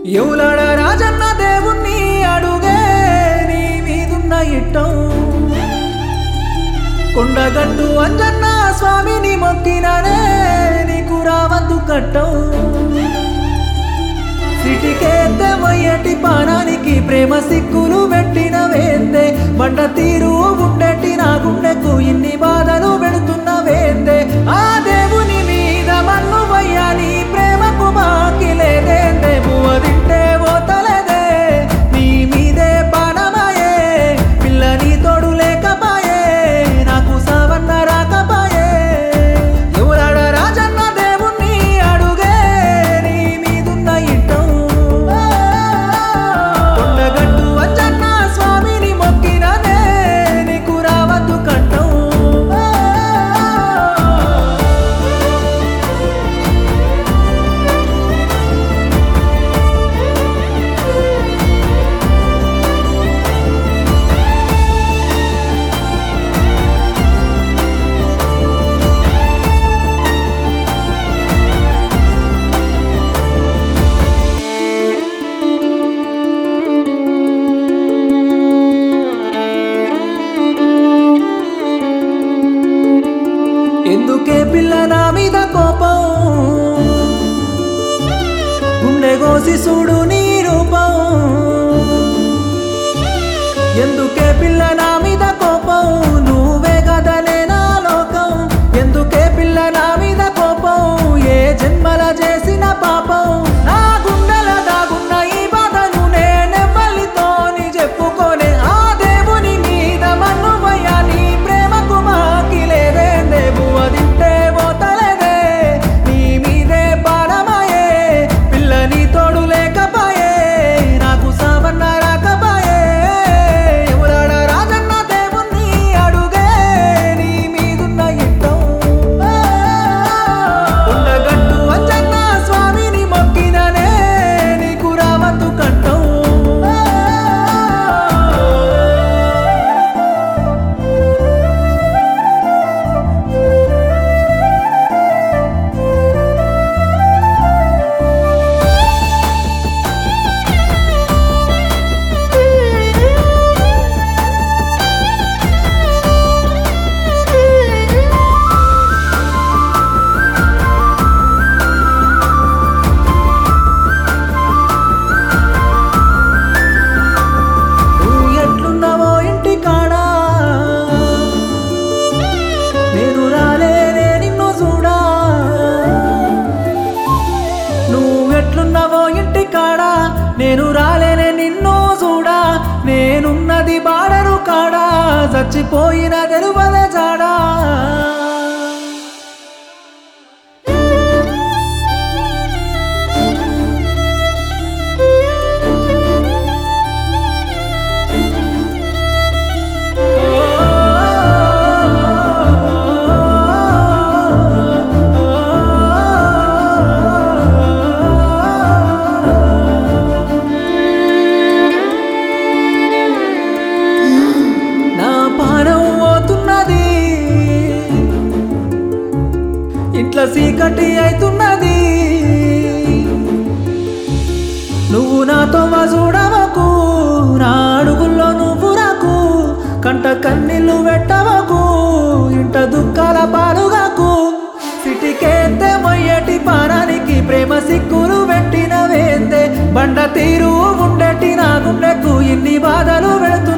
ఎవలాడ రాజన్న దేవుణ్ణి అడుగే నీ మీదున్న ఇట్టం కొండగట్టు అంజన్న స్వామిని మొక్కిననే నీకు రావద్దు కట్టం సిటికేద్దే మొయ్యటి పానానికి ప్రేమ సిక్కులు పెట్టిన వేందే బండ తీరు ఉండేటి నా గుండెకు ఇన్ని బాధలు పెడుతున్న వేందే ఆ దేవుని మీద మన్ను వయ్యాలి ప్రేమకు మాకి లేదేందే పువ్వ తింటే పోతలేదే నీ మీదే పానమాయే పిల్లని తోడు లేకపాయే నాకు సావన్న రాకపాయే ఎవరాడ రాజన్న దేవుణ్ణి అడుగే నీ మీదున్న ఇట్టం కొండగట్టు అంజన్న స్వామిని మొక్కినదే నీకు రావద్దు కట్టం ఎందుకే పిల్ల నా మీద కోపం గుండె కోసి చూడు నీ రూపం ఎందుకే పిల్ల నా మీద కోపం నువ్వే కదనే నా లోకం ఎందుకే పిల్ల నా మీద కోపం ఏ జన్మల చేసిన పాపం నా గుండెల దాగున్న ఈ బాధను నేనెవ్వలితోని చెప్పుకోనే ఆ దేవుని మీద మన్ను నీ ప్రేమకు మాకి లేదే బువ్వ తింటే పోతలేదే నీ మీదే పాడమాయే పిల్లని తోడు లేకపాయే నాకు సావన్న రాకపాయే ఎవరాడ రాజన్న దేవుణ్ణి అడుగే నీ మీదున్న ఇట్టం ఉండగట్టు అంజన్న స్వామిని మొక్కిననే నీకు రావద్దు కట్టం నువ్వు ఎట్లున్నావో ఇంటి కాడా నేను రాలేనే నిన్ను చూడా నువ్వు ఎట్లున్నావో ఇంటి కాడా నేను రాలేనే నిన్ను చూడా నేనున్నది బాడరు కాడా చచ్చిపోయిన తెలుపదే జాడా నా పానం పోతున్నది ఇట్లా చీకటి అవుతున్నది నువ్వు నాతో మా చూడవకు నా అడుగుల్లో నువ్వు రాకు కంట కన్నీళ్ళు పెట్టవకు ఇంట దుఃఖాల పాలుగాకు సిటికేస్తే మొయ్యటి పానానికి ప్రేమ సిక్కులు పెట్టిన వేందే బండ తీరు ఉండేటి నా గుండెకు ఇన్ని బాధలు పెడుతున్న